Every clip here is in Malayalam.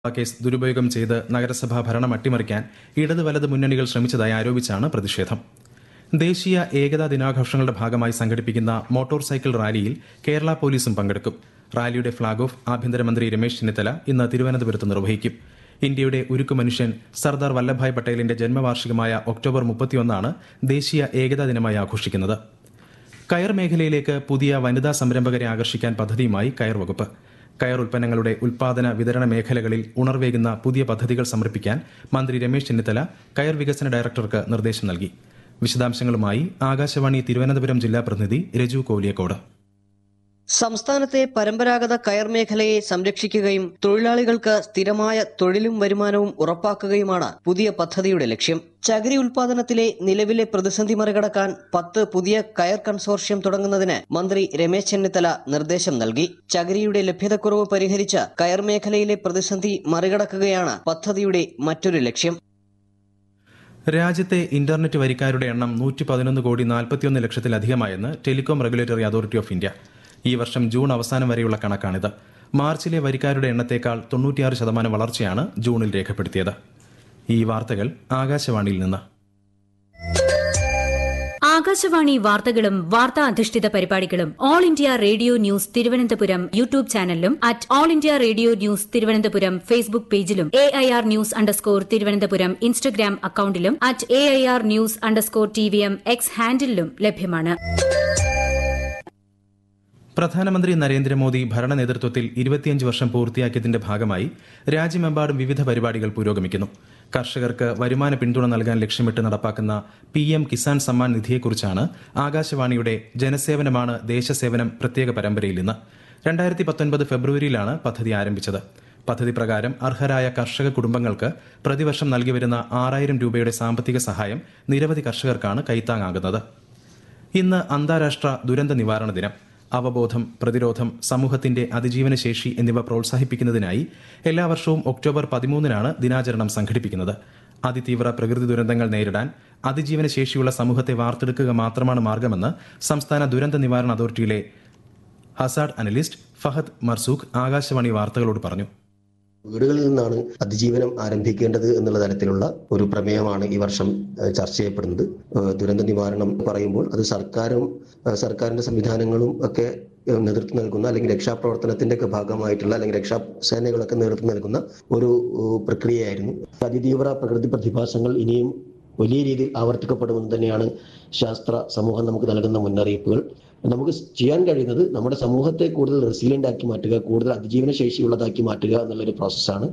കേസ് ദുരുപയോഗം ചെയ്ത് നഗരസഭാ ഭരണം അട്ടിമറിക്കാൻ ഇടത് വലത് മുന്നണികൾ ശ്രമിച്ചതായി ആരോപിച്ചാണ് പ്രതിഷേധം ദേശീയ ഏകതാ ദിനാഘോഷങ്ങളുടെ ഭാഗമായി സംഘടിപ്പിക്കുന്ന മോട്ടോർ സൈക്കിൾ റാലിയിൽ കേരള പോലീസും പങ്കെടുക്കും റാലിയുടെ ഫ്ളാഗ് ഓഫ് ആഭ്യന്തരമന്ത്രി രമേശ് ചെന്നിത്തല ഇന്ന് തിരുവനന്തപുരത്ത് നിർവഹിക്കും ഇന്ത്യയുടെ ഉരുക്കു മനുഷ്യൻ സർദാർ വല്ലഭായ് പട്ടേലിന്റെ ജന്മവാർഷികമായ ഒക്ടോബർ മുപ്പത്തിയൊന്നാണ് ദേശീയ ഏകതാ ദിനമായി ആഘോഷിക്കുന്നത് കയർ മേഖലയിലേക്ക് പുതിയ വനിതാ സംരംഭകരെ ആകർഷിക്കാൻ പദ്ധതിയുമായി കയർ വകുപ്പ് കയർ ഉൽപ്പന്നങ്ങളുടെ ഉൽപാദന വിതരണ മേഖലകളിൽ ഉണർവേകുന്ന പുതിയ പദ്ധതികൾ സമർപ്പിക്കാൻ മന്ത്രി രമേശ് ചെന്നിത്തല കയർ വികസന ഡയറക്ടർക്ക് നിർദ്ദേശം നൽകി വിശദാംശങ്ങളുമായി ആകാശവാണി തിരുവനന്തപുരം ജില്ലാ പ്രതിനിധി രജു കോലിയക്കോട് സംസ്ഥാനത്തെ പരമ്പരാഗത കയർ മേഖലയെ സംരക്ഷിക്കുകയും തൊഴിലാളികൾക്ക് സ്ഥിരമായ തൊഴിലും വരുമാനവും ഉറപ്പാക്കുകയുമാണ് പുതിയ പദ്ധതിയുടെ ലക്ഷ്യം ചകിരി ഉൽപാദനത്തിലെ നിലവിലെ പ്രതിസന്ധി മറികടക്കാൻ പത്ത് പുതിയ കയർ കൺസോർഷ്യം തുടങ്ങുന്നതിന് മന്ത്രി രമേശ് ചെന്നിത്തല നിർദ്ദേശം നൽകി ചകിരിയുടെ ലഭ്യതക്കുറവ് പരിഹരിച്ച് കയർ മേഖലയിലെ പ്രതിസന്ധി മറികടക്കുകയാണ് പദ്ധതിയുടെ മറ്റൊരു ലക്ഷ്യം രാജ്യത്തെ ഇന്റർനെറ്റ് വരിക്കാരുടെ എണ്ണം നൂറ്റി പതിനൊന്ന് കോടി നാൽപ്പത്തിയൊന്ന് ലക്ഷത്തിലധികമായെന്ന് telecom regulatory authority of India ഈ വർഷം ജൂൺ അവസാനം വരെയുള്ള കണക്കാണിത് മാർച്ചിലെ വരിക്കാരുടെ എണ്ണത്തേക്കാൾ തൊണ്ണൂറ്റിയാറ് ശതമാനം വളർച്ചയാണ് ജൂണിൽ രേഖപ്പെടുത്തിയത് ഈ വാർത്തകൾ ആകാശവാണിയിൽ നിന്ന് ആകാശവാണി വാർത്തകളും വാർത്താ അധിഷ്ഠിത പരിപാടികളും All India Radio News Thiruvananthapuram YouTube ചാനലിലും at All India Radio News Thiruvananthapuram Facebook പേജിലും A I R news underscore Thiruvananthapuram Instagram അക്കൌണ്ടിലും at A I R news underscore T V M X ഹാൻഡിലും ലഭ്യമാണ് പ്രധാനമന്ത്രി നരേന്ദ്രമോദി ഭരണ നേതൃത്വത്തിൽ ഇരുപത്തിയഞ്ച് വർഷം പൂർത്തിയാക്കിയതിന്റെ ഭാഗമായി രാജ്യമെമ്പാടും വിവിധ പരിപാടികൾ പുരോഗമിക്കുന്നു കർഷകർക്ക് വരുമാന പിന്തുണ നൽകാൻ ലക്ഷ്യമിട്ട് നടപ്പാക്കുന്ന പി എം കിസാൻ സമ്മാൻ നിധിയെക്കുറിച്ചാണ് ആകാശവാണിയുടെ ജനസേവനമാണ് ദേശസേവനം പ്രത്യേക പരമ്പരയിൽ ഇന്ന് രണ്ടായിരത്തി പത്തൊൻപത് ഫെബ്രുവരിയിലാണ് പദ്ധതി ആരംഭിച്ചത് പദ്ധതി പ്രകാരം അർഹരായ കർഷക കുടുംബങ്ങൾക്ക് പ്രതിവർഷം നൽകിവരുന്ന ആറായിരം രൂപയുടെ സാമ്പത്തിക സഹായം നിരവധി കർഷകർക്കാണ് കൈത്താങ്ങാകുന്നത് ഇന്ന് അന്താരാഷ്ട്ര ദുരന്ത നിവാരണ ദിനം അവബോധം പ്രതിരോധം സമൂഹത്തിന്റെ അതിജീവന ശേഷി എന്നിവ പ്രോത്സാഹിപ്പിക്കുന്നതിനായി എല്ലാ വർഷവും ഒക്ടോബർ പതിമൂന്നിനാണ് ദിനാചരണം സംഘടിപ്പിക്കുന്നത് അതിതീവ്ര പ്രകൃതി ദുരന്തങ്ങൾ നേരിടാൻ അതിജീവന ശേഷിയുള്ള സമൂഹത്തെ വാർത്തെടുക്കുക മാത്രമാണ് മാർഗമെന്ന് സംസ്ഥാന ദുരന്ത നിവാരണ അതോറിറ്റിയിലെ ഹസാഡ് അനലിസ്റ്റ് ഫഹദ് മർസൂഖ് ആകാശവാണി വാർത്തകളോട് പറഞ്ഞു വീടുകളിൽ നിന്നാണ് അതിജീവനം ആരംഭിക്കേണ്ടത് എന്നുള്ള തരത്തിലുള്ള ഒരു പ്രമേയമാണ് ഈ വർഷം ഏഹ്, ചർച്ച ചെയ്യപ്പെടുന്നത് ഏഹ്, ദുരന്ത നിവാരണം പറയുമ്പോൾ അത് സർക്കാരും ഏഹ്, സർക്കാരിന്റെ സംവിധാനങ്ങളും ഒക്കെ ഏഹ്, നേതൃത്വം നൽകുന്ന അല്ലെങ്കിൽ രക്ഷാപ്രവർത്തനത്തിന്റെ ഒക്കെ ഭാഗമായിട്ടുള്ള അല്ലെങ്കിൽ രക്ഷാസേനകളൊക്കെ നേതൃത്വം നൽകുന്ന ഒരു ഏഹ്, പ്രക്രിയയായിരുന്നു അതിതീവ്ര പ്രകൃതി പ്രതിഭാസങ്ങൾ ഇനിയും വലിയ രീതിയിൽ ആവർത്തിക്കപ്പെടുമെന്ന് തന്നെയാണ് ശാസ്ത്ര സമൂഹം നമുക്ക് നൽകുന്ന മുന്നറിയിപ്പുകൾ നമുക്ക് ചെയ്യാൻ കഴിയുന്നത് നമ്മുടെ സമൂഹത്തെ കൂടുതൽ റെസിലിയന്റ് ആക്കി മാറ്റുക കൂടുതൽ അതിജീവന ശേഷിയുള്ളതാക്കി മാറ്റുക എന്നുള്ളൊരു പ്രോസസ്സാണ്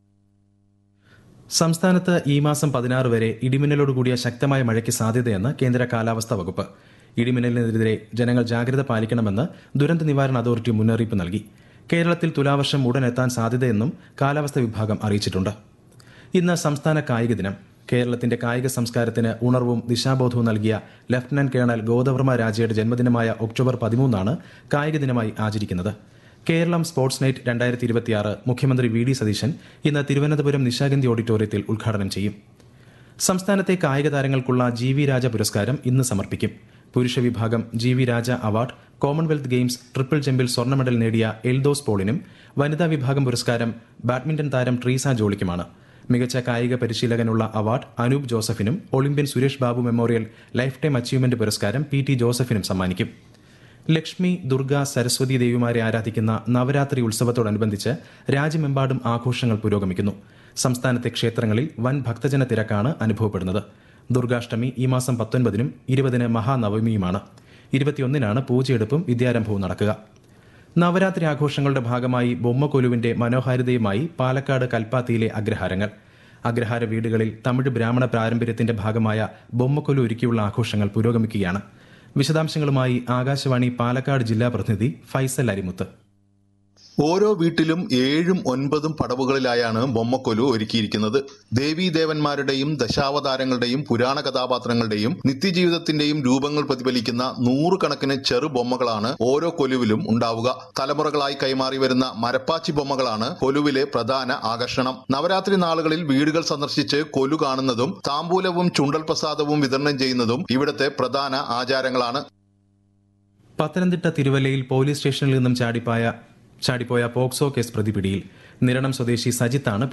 സംസ്ഥാനത്ത് ഈ മാസം പതിനാറ് വരെ ഇടിമിന്നലോട് കൂടിയ ശക്തമായ മഴയ്ക്ക് സാധ്യതയെന്ന് കേന്ദ്ര കാലാവസ്ഥാ വകുപ്പ് ഇടിമിന്നലിനെതിരെ ജനങ്ങൾ ജാഗ്രത പാലിക്കണമെന്ന് ദുരന്ത നിവാരണ അതോറിറ്റി മുന്നറിയിപ്പ് നൽകി കേരളത്തിൽ തുലാവർഷം ഉടൻ എത്താൻ സാധ്യതയെന്നും കാലാവസ്ഥാ വിഭാഗം അറിയിച്ചിട്ടുണ്ട് ഇന്ന് സംസ്ഥാന കായിക ദിനം കേരളത്തിന്റെ കായിക സംസ്കാരത്തിന് ഉണർവും ദിശാബോധവും നൽകിയ ലഫ്റ്റനന്റ് കേണൽ ഗോദവർമ്മ രാജയുടെ ജന്മദിനമായ ഒക്ടോബർ പതിമൂന്നാണ് കായിക ദിനമായി ആചരിക്കുന്നത് കേരളം സ്പോർട്സ് നൈറ്റ് രണ്ടായിരത്തി ഇരുപത്തിയാറ് മുഖ്യമന്ത്രി വി ഡി സതീശൻ ഇന്ന് തിരുവനന്തപുരം നിശാഗന്ധി ഓഡിറ്റോറിയത്തിൽ ഉദ്ഘാടനം ചെയ്യും സംസ്ഥാനത്തെ കായിക താരങ്ങൾക്കുള്ള ജി വി രാജ പുരസ്കാരം ഇന്ന് സമർപ്പിക്കും പുരുഷ വിഭാഗം G V Raja award Commonwealth Games triple ജമ്പിൽ സ്വർണ്ണ മെഡൽ നേടിയ എൽദോസ് പോളിനും വനിതാ വിഭാഗം പുരസ്കാരം ബാഡ്മിന്റൺ താരം ട്രീസ ജോളിക്കുമാണ് മികച്ച കായിക പരിശീലകനുള്ള അവാർഡ് അനൂപ് ജോസഫിനും Olympian Suresh Babu memorial lifetime achievement പുരസ്കാരം പി ടി ജോസഫിനും സമ്മാനിക്കും ലക്ഷ്മി ദുർഗ സരസ്വതി ദേവിമാരെ ആരാധിക്കുന്ന നവരാത്രി ഉത്സവത്തോടനുബന്ധിച്ച് രാജ്യമെമ്പാടും ആഘോഷങ്ങൾ പുരോഗമിക്കുന്നു സംസ്ഥാനത്തെ ക്ഷേത്രങ്ങളിൽ വൻ ഭക്തജന തിരക്കാണ് അനുഭവപ്പെടുന്നത് ദുർഗാഷ്ടമി ഈ മാസം പത്തൊൻപതിനും ഇരുപതിന് മഹാനവമിയുമാണ് ഇരുപത്തിയൊന്നിനാണ് പൂജയെടുപ്പും വിദ്യാരംഭവും നടക്കുക നവരാത്രി ആഘോഷങ്ങളുടെ ഭാഗമായി ബൊമ്മക്കൊലുവിന്റെ മനോഹാരിതയുമായി പാലക്കാട് കൽപ്പാത്തിയിലെ അഗ്രഹാരങ്ങൾ അഗ്രഹാര വീടുകളിൽ തമിഴ് ബ്രാഹ്മണ പാരമ്പര്യത്തിന്റെ ഭാഗമായ ബൊമ്മക്കൊലു ഒരുക്കിയുള്ള ആഘോഷങ്ങൾ പുരോഗമിക്കുകയാണ് വിശദാംശങ്ങളുമായി ആകാശവാണി പാലക്കാട് ജില്ലാ പ്രതിനിധി ഫൈസൽ അരിമുത്ത് ഓരോ വീട്ടിലും ഏഴും ഒൻപതും പടവുകളിലായാണ് ബൊമ്മക്കൊലു ഒരുക്കിയിരിക്കുന്നത് ദേവീദേവന്മാരുടെയും ദശാവതാരങ്ങളുടെയും പുരാണ കഥാപാത്രങ്ങളുടെയും നിത്യജീവിതത്തിന്റെയും രൂപങ്ങൾ പ്രതിഫലിക്കുന്ന നൂറുകണക്കിന് ചെറു ബൊമ്മകളാണ് ഓരോ കൊലുവിലും ഉണ്ടാവുക തലമുറകളായി കൈമാറി വരുന്ന മരപ്പാച്ചി ബൊമ്മകളാണ് കൊലുവിലെ പ്രധാന ആകർഷണം നവരാത്രി നാളുകളിൽ വീടുകൾ സന്ദർശിച്ച് കൊലു കാണുന്നതും താമ്പൂലവും ചുണ്ടൽ പ്രസാദവും വിതരണം ചെയ്യുന്നതും ഇവിടുത്തെ പ്രധാന ആചാരങ്ങളാണ് പത്തനംതിട്ട തിരുവല്ലയിൽ പോലീസ് സ്റ്റേഷനിൽ നിന്നും ചാടിപ്പായ ചാടിപ്പോയ പോക്സോ കേസ് പ്രതി പിടിയിൽ നിരണം സ്വദേശി സജിത്താണ്